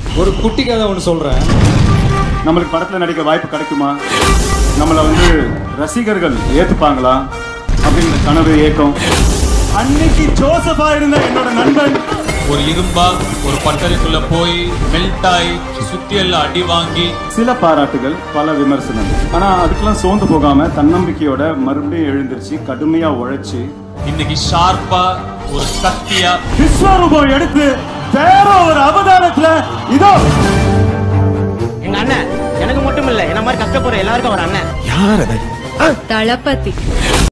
ஒரு குட்டி கதை ஒன்று சொல்கிறேன் நம்மளுக்கு படத்துல நடிக்க வாய்ப்பு கிடைக்குமா நம்மளை வந்து ரசிகர்கள் ஏத்துப்பாங்களா அப்படிங்கிற கனவு ஏக்கம் அன்னைக்கு ஜோசஃபா இருந்த என்னோட நண்பன் ஒரு இரும்பா ஒரு பட்டறைக்குள்ள போய் மெல்ட் ஆகி சுத்தி எல்லாம் அடி வாங்கி சில பாராட்டுகள் பல விமர்சனங்கள் ஆனா அதுக்கெல்லாம் சோர்ந்து போகாம தன்னம்பிக்கையோட மறுபடியும் எழுந்திருச்சு கடுமையா உழைச்சு இன்னைக்கு ஷார்ப்பா ஒரு கத்தியா விஸ்வரூபம் எடுத்து வேற ஒரு அவதாரத்துல இதோ எங்க அண்ணன் எனக்கு மட்டும் இல்ல என்ன மாதிரி கஷ்டப்படுற எல்லாருக்கும் ஒரு அண்ணன் தளபதி